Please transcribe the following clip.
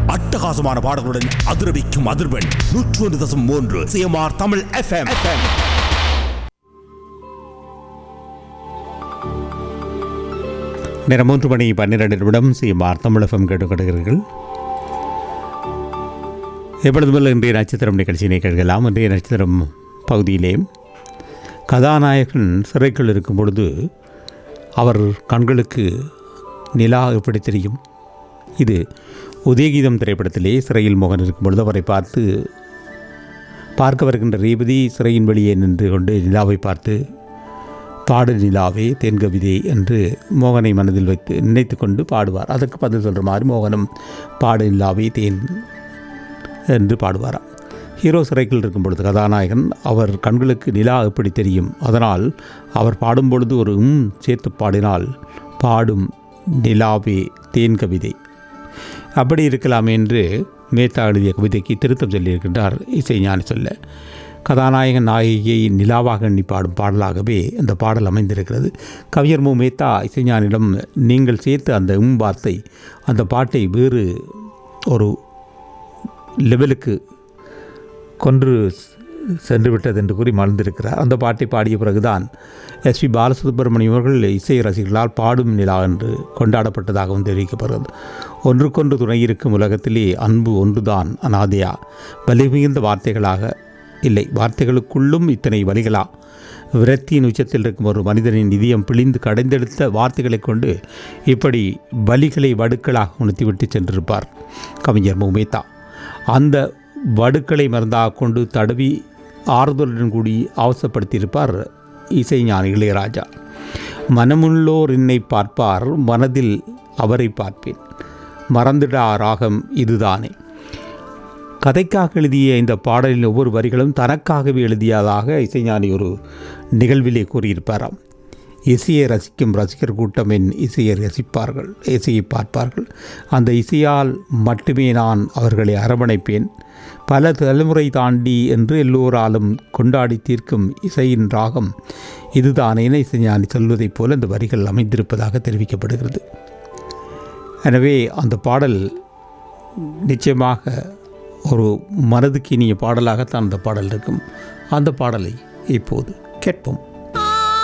அட்டகாசமான பாடல்களுடன் அதிரவிக்கும் அதிர்வெண் நூற்று ஒன்று தசம் மூன்று சிஎம்ஆர் தமிழ் எஃப்எம் நேரம் மூன்று மணி பன்னிரண்டு நிமிடம் சிஎம்ஆர் தமிழகம் கேட்டுக்கொள்கிறீர்கள் எப்பொழுது போல் இன்றைய நட்சத்திரம் நிகழ்ச்சியினை கேட்கலாம் இன்றைய நட்சத்திரம் பகுதியிலே கதாநாயகன் சிறைக்குள் இருக்கும் பொழுது அவர் கண்களுக்கு நிலா எப்படி தெரியும் இது உதயகீதம் திரைப்படத்திலே சிறையில் மோகன் இருக்கும் பொழுது அவரை பார்த்து பார்க்க வருகின்ற ரேவதி சிறையின் வெளியே நின்று கொண்டு நிலாவை பார்த்து பாடு நிலாவே தென்கவிதை என்று மோகனை மனதில் வைத்து நினைத்து கொண்டு பாடுவார் அதற்கு பதில் சொல்கிற மாதிரி மோகனம் பாடு நிலாவே தேன் என்று பாடுவாராம் ஹீரோ சிறைக்குள் இருக்கும் பொழுது கதாநாயகன் அவர் கண்களுக்கு நிலா எப்படி தெரியும் அதனால் அவர் பாடும் பொழுது ஒரு உம் சேர்த்து பாடினால் பாடும் நிலாவே தேன் கவிதை அப்படி இருக்கலாம் என்று மேத்தா எழுதிய கவிதைக்கு திருத்தம் சொல்லியிருக்கின்றார் இசைஞானி சொல்ல கதாநாயகன் நாயகியை நிலாவாக எண்ணி பாடும் பாடலாகவே அந்த பாடல் அமைந்திருக்கிறது கவிஞர் மு மேத்தா இசைஞானிடம் நீங்கள் சேர்த்த அந்த உம் வார்த்தை அந்த பாட்டை வேறு ஒரு லெவலுக்கு கொன்று சென்று விட்டது என்று கூறி மறந்திருக்கிறார் அந்த பாட்டை பாடிய பிறகுதான் எஸ்பி பாலசுப்ரமணியம் அவர்கள் இசை ரசிகர்களால் பாடும் நிலா என்று கொண்டாடப்பட்டதாகவும் தெரிவிக்கப்படுகிறது ஒன்றுக்கொன்று துணையிருக்கும் உலகத்திலே அன்பு ஒன்றுதான் அனாதையா வலி மிகுந்த வார்த்தைகளாக இல்லை வார்த்தைகளுக்குள்ளும் இத்தனை வலிகளா விரக்தியின் உச்சத்தில் இருக்கும் ஒரு மனிதனின் இதயம் பிழிந்து கடைந்தெடுத்த வார்த்தைகளைக் கொண்டு இப்படி வலிகளை வடுக்களாக உணர்த்திவிட்டு சென்றிருப்பார் கவிஞர் முமேத்தா அந்த வடுக்களை மருந்தாக கொண்டு தடவி ஆறுதலுடன் கூடி அவசப்படுத்தியிருப்பார் இசைஞானி இளையராஜா மனமுள்ளோர் என்னை பார்ப்பார் மனதில் அவரை பார்ப்பேன் மறந்துடா ராகம் இதுதானே கதைக்காக எழுதிய இந்த பாடலின் ஒவ்வொரு வரிகளும் தனக்காகவே எழுதியதாக இசைஞானி ஒரு நிகழ்விலே கூறியிருப்பாராம் இசையை ரசிக்கும் ரசிகர் கூட்டம் என் இசையை ரசிப்பார்கள் இசையை பார்ப்பார்கள் அந்த இசையால் மட்டுமே நான் அவர்களை அரவணைப்பேன் பல தலைமுறை தாண்டி என்று எல்லோராலும் கொண்டாடி தீர்க்கும் இசையின் ராகம் இதுதான் என இசைஞானி சொல்வதைப் போல இந்த வரிகள் அமைந்திருப்பதாக தெரிவிக்கப்படுகிறது எனவே அந்த பாடல் நிச்சயமாக ஒரு மனதுக்கு இனிய பாடலாகத்தான் அந்த பாடல் இருக்கும் அந்த பாடலை இப்போது கேட்போம்